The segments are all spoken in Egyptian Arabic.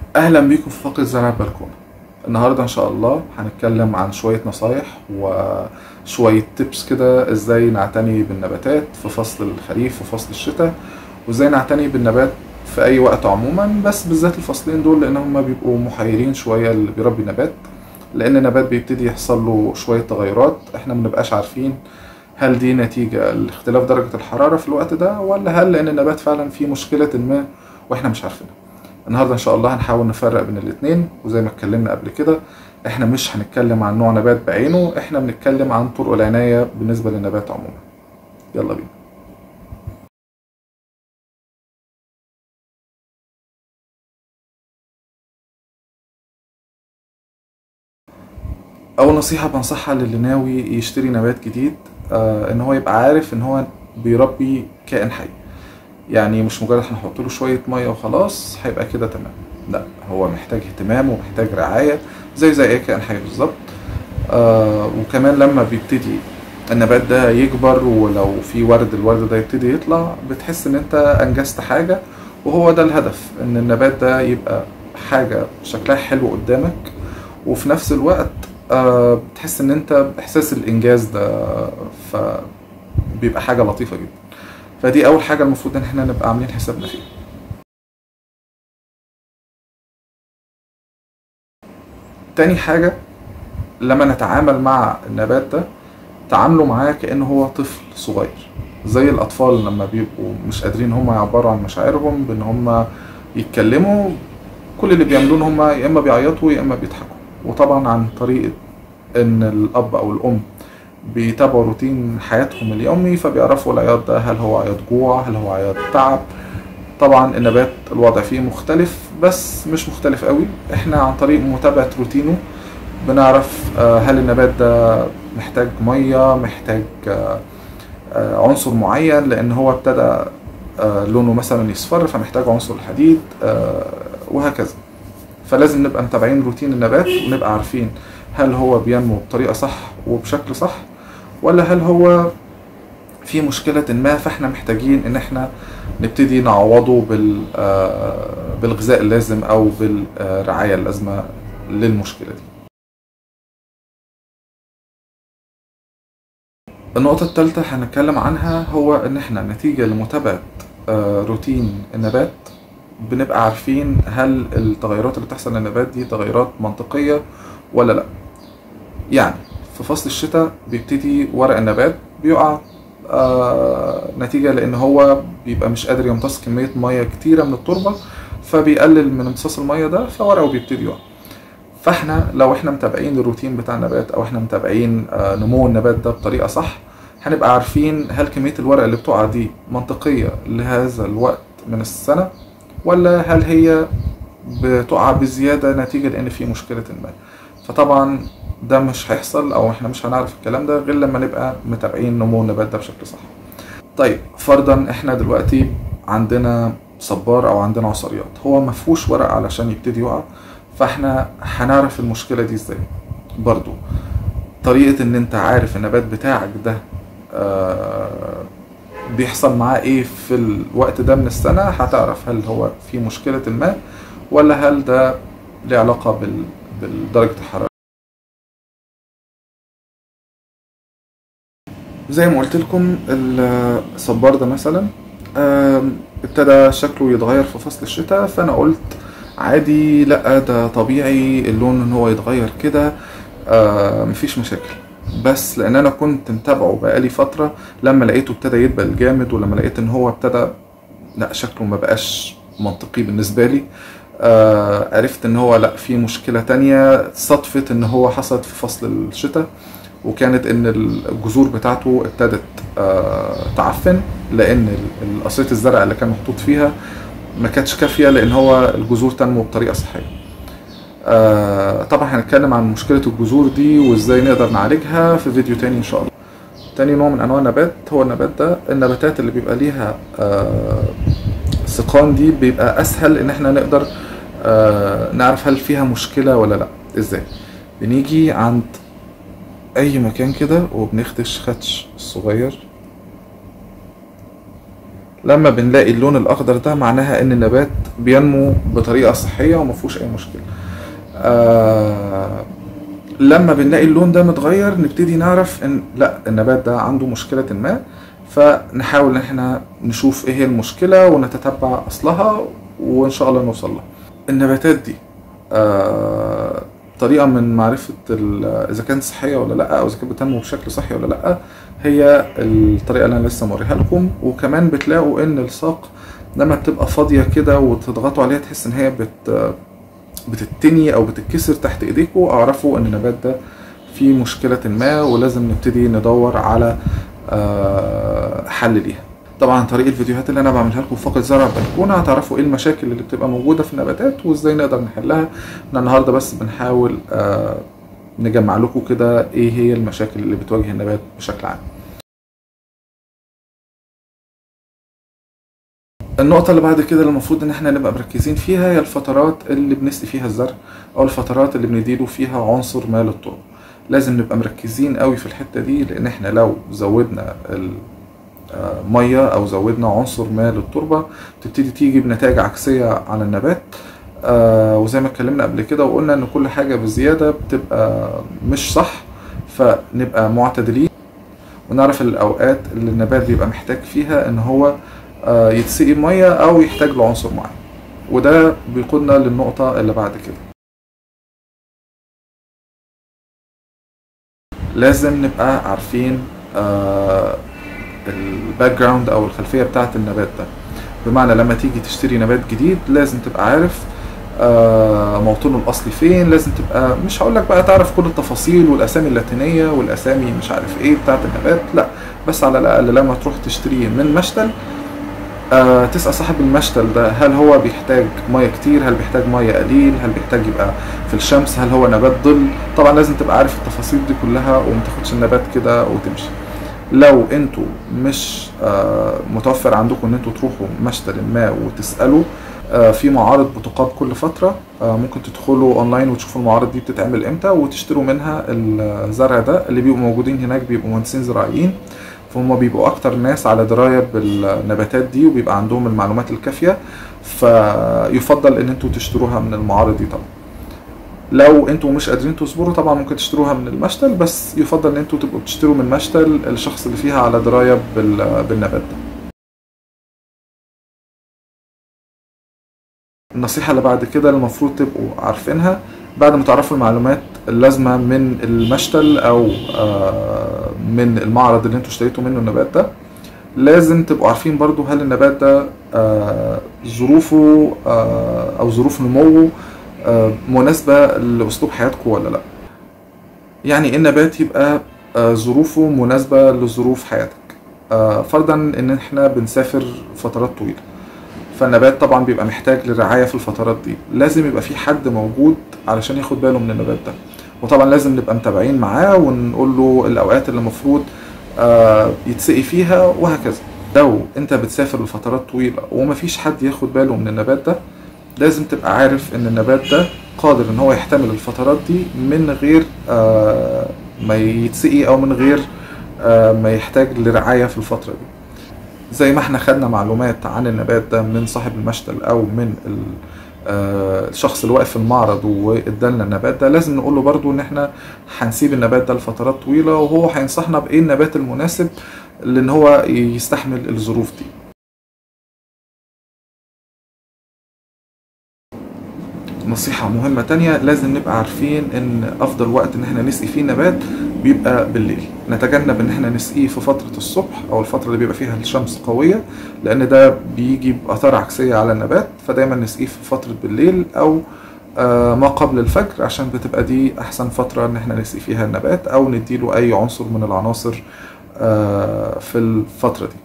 اهلا بيكم في فقرة زرع البلكونة النهاردة ان شاء الله هنتكلم عن شوية نصايح وشوية تيبس كده ازاي نعتني بالنباتات في فصل الخريف وفصل الشتاء وازاي نعتني بالنبات في اي وقت عموما بس بالذات الفصلين دول لان هما بيبقوا محيرين شوية اللي بيربي نبات لان النبات بيبتدي يحصل له شوية تغيرات احنا منبقاش عارفين هل دي نتيجة لاختلاف درجة الحرارة في الوقت ده ولا هل لان النبات فعلا فيه مشكلة ما واحنا مش عارفينها النهارده ان شاء الله هنحاول نفرق بين الاتنين وزي ما اتكلمنا قبل كده احنا مش هنتكلم عن نوع نبات بعينه احنا بنتكلم عن طرق العناية بالنسبة للنبات عموما يلا بينا اول نصيحة بنصحها للي ناوي يشتري نبات جديد آه ان هو يبقى عارف ان هو بيربي كائن حي يعني مش مجرد هنحط له شويه ميه وخلاص هيبقى كده تمام لا هو محتاج اهتمام ومحتاج رعايه زي زي اي كائن حي بالظبط آه وكمان لما بيبتدي النبات ده يكبر ولو في ورد الورد ده يبتدي يطلع بتحس ان انت انجزت حاجه وهو ده الهدف ان النبات ده يبقى حاجه شكلها حلو قدامك وفي نفس الوقت آه بتحس ان انت باحساس الانجاز ده فبيبقى حاجه لطيفه جدا فدي اول حاجه المفروض ان احنا نبقى عاملين حسابنا فيها تاني حاجه لما نتعامل مع النبات ده تعاملوا معاه كانه هو طفل صغير زي الاطفال لما بيبقوا مش قادرين هم يعبروا عن مشاعرهم بان هم يتكلموا كل اللي بيعملوه ان هم يا اما بيعيطوا يا اما بيضحكوا وطبعا عن طريقه ان الاب او الام بيتابعوا روتين حياتهم اليومي فبيعرفوا العياط ده هل هو عياط جوع هل هو عياط تعب طبعا النبات الوضع فيه مختلف بس مش مختلف قوي احنا عن طريق متابعة روتينه بنعرف هل النبات ده محتاج مية محتاج عنصر معين لان هو ابتدى لونه مثلا يصفر فمحتاج عنصر الحديد وهكذا فلازم نبقى متابعين روتين النبات ونبقى عارفين هل هو بينمو بطريقة صح وبشكل صح ولا هل هو في مشكلة ما فاحنا محتاجين ان احنا نبتدي نعوضه بال بالغذاء اللازم او بالرعاية اللازمة للمشكلة دي النقطة الثالثة هنتكلم عنها هو ان احنا نتيجة لمتابعة روتين النبات بنبقى عارفين هل التغيرات اللي بتحصل للنبات دي تغيرات منطقية ولا لا يعني في فصل الشتاء بيبتدي ورق النبات بيقع آه نتيجة لأن هو بيبقى مش قادر يمتص كمية مية كتيرة من التربة فبيقلل من امتصاص المية ده فورقه بيبتدي يقع فاحنا لو احنا متابعين الروتين بتاع النبات او احنا متابعين آه نمو النبات ده بطريقة صح هنبقى عارفين هل كمية الورق اللي بتقع دي منطقية لهذا الوقت من السنة ولا هل هي بتقع بزيادة نتيجة لأن في مشكلة ما فطبعا ده مش هيحصل او احنا مش هنعرف الكلام ده غير لما نبقى متابعين نمو النبات ده بشكل صح طيب فرضا احنا دلوقتي عندنا صبار او عندنا عصريات هو ما فيهوش ورق علشان يبتدي يقع فاحنا هنعرف المشكله دي ازاي برضو طريقه ان انت عارف النبات بتاعك ده آه بيحصل معاه ايه في الوقت ده من السنه هتعرف هل هو في مشكله ما ولا هل ده له علاقه بال بدرجه الحراره زي ما قلت لكم الصبار ده مثلا ابتدى شكله يتغير في فصل الشتاء فانا قلت عادي لا ده طبيعي اللون ان هو يتغير كده مفيش مشاكل بس لان انا كنت متابعه بقالي فتره لما لقيته ابتدى يدبل جامد ولما لقيت ان هو ابتدى لا شكله ما بقاش منطقي بالنسبه لي آه عرفت ان هو لا في مشكله تانية صدفت ان هو حصلت في فصل الشتاء وكانت ان الجذور بتاعته ابتدت آه تعفن لان قصيه الزرع اللي كان محطوط فيها ما كانتش كافيه لان هو الجذور تنمو بطريقه صحيه آه طبعا هنتكلم عن مشكله الجذور دي وازاي نقدر نعالجها في فيديو تاني ان شاء الله تاني نوع من انواع النبات هو النبات ده النباتات اللي بيبقى ليها آه سقان دي بيبقى اسهل ان احنا نقدر آه نعرف هل فيها مشكله ولا لا ازاي بنيجي عند اي مكان كده وبنخدش خدش صغير لما بنلاقي اللون الاخضر ده معناها ان النبات بينمو بطريقه صحيه وما فيهوش اي مشكله آه لما بنلاقي اللون ده متغير نبتدي نعرف ان لا النبات ده عنده مشكله ما فنحاول ان احنا نشوف ايه هي المشكله ونتتبع اصلها وان شاء الله نوصل لها النباتات دي آه طريقه من معرفه ال- اذا كانت صحيه ولا لا او اذا كانت بتنمو بشكل صحي ولا لا هي الطريقه اللي انا لسه موريها لكم وكمان بتلاقوا ان الساق لما بتبقى فاضيه كده وتضغطوا عليها تحس ان هي بت بتتني او بتتكسر تحت ايديكم اعرفوا ان النبات ده فيه مشكله ما ولازم نبتدي ندور على آه، حل ليها طبعا عن طريق الفيديوهات اللي انا بعملها لكم فقط زرع بلكونه هتعرفوا ايه المشاكل اللي بتبقى موجوده في النباتات وازاي نقدر نحلها احنا النهارده بس بنحاول آه، نجمع لكم كده ايه هي المشاكل اللي بتواجه النبات بشكل عام النقطة اللي بعد كده اللي المفروض إن إحنا نبقى مركزين فيها هي الفترات اللي بنسقي فيها الزرع أو الفترات اللي بنديله فيها عنصر ماء للتربة. لازم نبقى مركزين قوي في الحتة دي لأن إحنا لو زودنا المية أو زودنا عنصر ماء للتربة تبتدي تيجي بنتائج عكسية على النبات آه وزي ما اتكلمنا قبل كده وقلنا إن كل حاجة بزيادة بتبقى مش صح فنبقى معتدلين ونعرف الأوقات اللي النبات بيبقى محتاج فيها إن هو آه، يتسقي بميه او يحتاج لعنصر معين وده بيقودنا للنقطة اللي بعد كده لازم نبقى عارفين الباك جراوند او الخلفية بتاعة النبات ده بمعنى لما تيجي تشتري نبات جديد لازم تبقى عارف آه، موطنه الاصلي فين لازم تبقى مش هقول لك بقى تعرف كل التفاصيل والاسامي اللاتينيه والاسامي مش عارف ايه بتاعه النبات لا بس على الاقل لما تروح تشتريه من مشتل آه تسأل صاحب المشتل ده هل هو بيحتاج ميه كتير هل بيحتاج ميه قليل هل بيحتاج يبقى في الشمس هل هو نبات ظل طبعا لازم تبقى عارف التفاصيل دي كلها وما تاخدش النبات كده وتمشي لو انتوا مش آه متوفر عندكم ان انتوا تروحوا مشتل ما وتسالوا آه في معارض بتقام كل فتره آه ممكن تدخلوا اونلاين وتشوفوا المعارض دي بتتعمل امتى وتشتروا منها الزرع ده اللي بيبقوا موجودين هناك بيبقوا مهندسين زراعيين فهم بيبقوا اكتر ناس على درايه بالنباتات دي وبيبقى عندهم المعلومات الكافيه فيفضل ان انتوا تشتروها من المعارض دي طبعا لو انتوا مش قادرين تصبروا طبعا ممكن تشتروها من المشتل بس يفضل ان انتوا تبقوا بتشتروا من مشتل الشخص اللي فيها على درايه بال- بالنبات ده النصيحة اللي بعد كده المفروض تبقوا عارفينها بعد ما تعرفوا المعلومات اللازمة من المشتل أو آه، من المعرض اللي انتوا اشتريتوا منه النبات ده لازم تبقوا عارفين برضو هل النبات ده آه، ظروفه آه، أو ظروف نموه آه، مناسبة لأسلوب حياتكم ولا لأ يعني النبات يبقى آه، ظروفه مناسبة لظروف حياتك آه، فرضا ان احنا بنسافر فترات طويلة فالنبات طبعا بيبقى محتاج للرعاية في الفترات دي لازم يبقى في حد موجود علشان ياخد باله من النبات ده وطبعا لازم نبقى متابعين معاه ونقول له الاوقات اللي المفروض آه، يتسقي فيها وهكذا لو انت بتسافر لفترات طويلة ومفيش حد ياخد باله من النبات ده لازم تبقى عارف ان النبات ده قادر ان هو يحتمل الفترات دي من غير آه، ما يتسقي او من غير آه، ما يحتاج لرعاية في الفترة دي زي ما احنا خدنا معلومات عن النبات ده من صاحب المشتل او من ال- آه، الشخص اللي واقف في المعرض وادالنا النبات ده لازم نقول له برضو ان احنا هنسيب النبات ده لفترات طويله وهو هينصحنا بايه النبات المناسب لان هو يستحمل الظروف دي نصيحة مهمة تانية لازم نبقى عارفين ان افضل وقت ان احنا نسقي فيه النبات بيبقى بالليل نتجنب ان احنا نسقيه في فترة الصبح او الفترة اللي بيبقى فيها الشمس قوية لان ده بيجي بأثار عكسية على النبات فدايما نسقيه في فترة بالليل او آه، ما قبل الفجر عشان بتبقى دي احسن فترة ان احنا نسقي فيها النبات او نديله اي عنصر من العناصر آه، في الفترة دي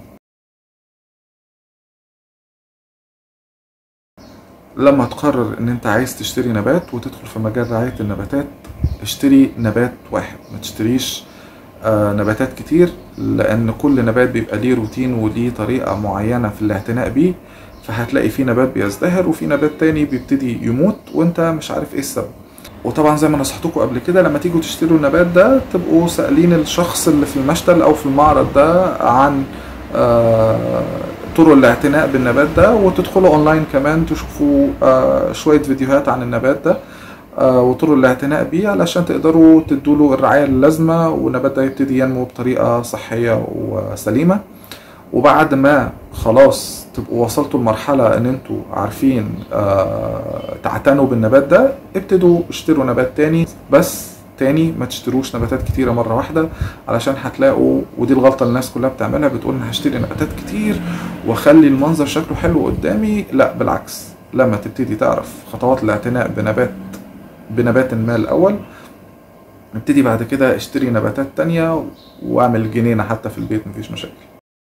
لما تقرر ان انت عايز تشتري نبات وتدخل في مجال رعاية النباتات اشتري نبات واحد ما تشتريش آه، نباتات كتير لان كل نبات بيبقى ليه روتين وليه طريقة معينة في الاعتناء بيه فهتلاقي في نبات بيزدهر وفي نبات تاني بيبتدي يموت وانت مش عارف ايه السبب وطبعا زي ما نصحتكم قبل كده لما تيجوا تشتروا النبات ده تبقوا سائلين الشخص اللي في المشتل او في المعرض ده عن آه، طرق الاعتناء بالنبات ده وتدخلوا اونلاين كمان تشوفوا آه، شويه فيديوهات عن النبات ده آه، وطرق الاعتناء بيه علشان تقدروا تدوله الرعايه اللازمه والنبات ده يبتدي ينمو بطريقه صحيه وسليمه وبعد ما خلاص تبقوا وصلتوا لمرحلة ان انتوا عارفين آه تعتنوا بالنبات ده ابتدوا اشتروا نبات تاني بس تاني ما تشتروش نباتات كتيرة مرة واحدة علشان هتلاقوا ودي الغلطة اللي الناس كلها بتعملها بتقول انا هشتري نباتات كتير واخلي المنظر شكله حلو قدامي لا بالعكس لما تبتدي تعرف خطوات الاعتناء بنبات بنبات ما الاول ابتدي بعد كده اشتري نباتات تانية واعمل جنينة حتى في البيت مفيش مشاكل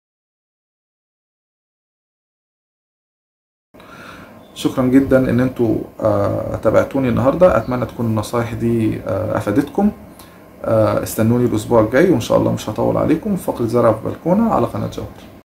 شكرا جدا ان انتوا آه، تابعتوني النهارده اتمنى تكون النصايح دي آه، افادتكم آه، استنوني الاسبوع الجاي وان شاء الله مش هطول عليكم فقره زرع في بلكونه على قناه جوهر